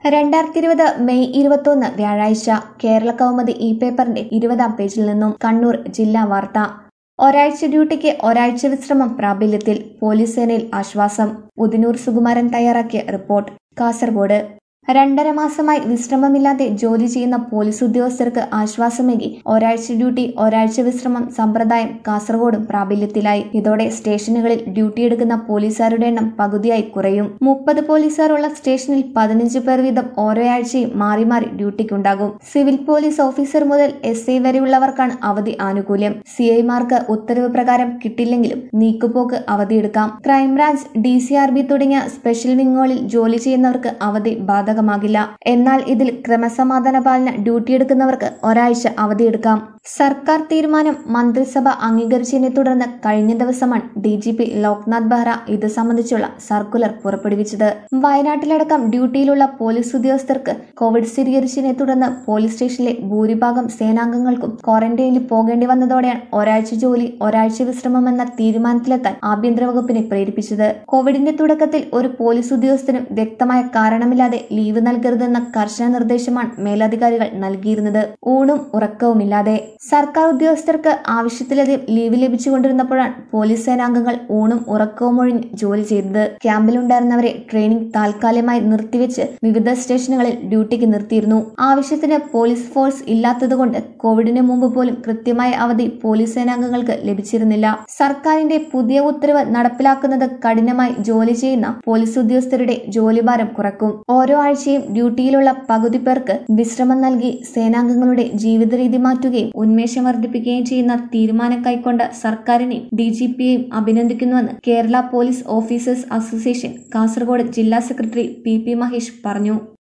രണ്ടായിരത്തി ഇരുപത് മെയ് ഇരുപത്തൊന്ന് വ്യാഴാഴ്ച കേരള കൗമുദി ഇ പേപ്പറിന്റെ ഇരുപതാം പേജിൽ നിന്നും കണ്ണൂർ ജില്ലാ വാർത്ത ഒരാഴ്ച ഡ്യൂട്ടിക്ക് ഒരാഴ്ച വിശ്രമം പ്രാബല്യത്തിൽ പോലീസ് സേനയിൽ ആശ്വാസം ഉദിനൂർ സുകുമാരൻ തയ്യാറാക്കിയ റിപ്പോർട്ട് കാസർഗോഡ് രണ്ടര മാസമായി വിശ്രമമില്ലാതെ ജോലി ചെയ്യുന്ന പോലീസ് ഉദ്യോഗസ്ഥർക്ക് ആശ്വാസമേകി ഒരാഴ്ച ഡ്യൂട്ടി ഒരാഴ്ച വിശ്രമം സമ്പ്രദായം കാസർഗോഡും പ്രാബല്യത്തിലായി ഇതോടെ സ്റ്റേഷനുകളിൽ ഡ്യൂട്ടി എടുക്കുന്ന പോലീസുകാരുടെ എണ്ണം പകുതിയായി കുറയും മുപ്പത് പോലീസുകാരുള്ള സ്റ്റേഷനിൽ പതിനഞ്ച് പേർ വീതം ഓരോ ആഴ്ചയും മാറി മാറി ഡ്യൂട്ടിക്കുണ്ടാകും സിവിൽ പോലീസ് ഓഫീസർ മുതൽ എസ് ഐ വരെയുള്ളവർക്കാണ് അവധി ആനുകൂല്യം സി ഐമാർക്ക് ഉത്തരവ് പ്രകാരം കിട്ടില്ലെങ്കിലും നീക്കുപോക്ക് അവധിയെടുക്കാം crime branch D C R B തുടങ്ങിയ സ്പെഷ്യൽ വിങ്ങുകളിൽ ജോലി ചെയ്യുന്നവർക്ക് അവധി ബാധകമാകില്ല എന്നാൽ ഇതിൽ ക്രമസമാധാന പാലന ഡ്യൂട്ടിയെടുക്കുന്നവർക്ക് ഒരാഴ്ച അവധിയെടുക്കാം സർക്കാർ തീരുമാനം മന്ത്രിസഭ അംഗീകരിച്ചതിനെ തുടർന്ന് കഴിഞ്ഞ ദിവസമാണ് D G P Loknath Behera ഇത് സംബന്ധിച്ചുള്ള സർക്കുലർ പുറപ്പെടുവിച്ചത് വയനാട്ടിലടക്കം ഡ്യൂട്ടിയിലുള്ള പോലീസ് ഉദ്യോഗസ്ഥർക്ക് കോവിഡ് സ്ഥിരീകരിച്ചതിനെ തുടർന്ന് പോലീസ് സ്റ്റേഷനിലെ ഭൂരിഭാഗം സേനാംഗങ്ങൾക്കും ക്വാറന്റൈനിൽ പോകേണ്ടി വന്നതോടെയാണ് ഒരാഴ്ച ജോലി ഒരാഴ്ച വിശ്രമം എന്ന തീരുമാനത്തിലെത്താൻ ആഭ്യന്തര വകുപ്പിനെ പ്രേരിപ്പിച്ചത് കോവിഡിന്റെ തുടക്കത്തിൽ ഒരു പോലീസ് ഉദ്യോഗസ്ഥനും വ്യക്തമായ കാരണമില്ലാതെ ലീവ് നൽകരുതെന്ന കർശന നിർദ്ദേശമാണ് മേലധികാരികൾ നൽകിയിരുന്നത് ഊണും ഉറക്കവുമില്ലാതെ സർക്കാർ ഉദ്യോഗസ്ഥർക്ക് ആവശ്യത്തിലധികം ലീവ് ലഭിച്ചുകൊണ്ടിരുന്നപ്പോഴാണ് പോലീസ് സേനാംഗങ്ങൾ ഊണും ഉറക്കവും ഒഴിഞ്ഞ് ജോലി ചെയ്തത് ക്യാമ്പിലുണ്ടായിരുന്നവരെ ട്രെയിനിംഗ് താൽക്കാലികമായി നിർത്തിവെച്ച് വിവിധ സ്റ്റേഷനുകളിൽ ഡ്യൂട്ടിക്ക് നിർത്തിയിരുന്നു ആവശ്യത്തിന് പോലീസ് ഫോഴ്സ് ഇല്ലാത്തതുകൊണ്ട് കോവിഡിന് മുമ്പ് പോലും കൃത്യമായ അവധി പോലീസ് സേനാംഗങ്ങൾക്ക് ലഭിച്ചിരുന്നില്ല സർക്കാരിന്റെ പുതിയ ഉത്തരവ് നടപ്പിലാക്കുന്നത് കഠിനമായി ജോലി ചെയ്യുന്ന പോലീസ് ഉദ്യോഗസ്ഥരുടെ ജോലിഭാരം കുറക്കും ഓരോ ആഴ്ചയും ഡ്യൂട്ടിയിലുള്ള പകുതി പേർക്ക് വിശ്രമം നൽകി സേനാംഗങ്ങളുടെ ജീവിത രീതി മാറ്റുകയും ഉന്മേഷം വർദ്ധിപ്പിക്കുകയും ചെയ്യുന്ന തീരുമാനം കൈക്കൊണ്ട സർക്കാരിനെയും ഡി ജി പിയെയും അഭിനന്ദിക്കുന്നുവെന്ന് Kerala police officers association Kasaragod ജില്ലാ സെക്രട്ടറി പി പി മഹേഷ് പറഞ്ഞു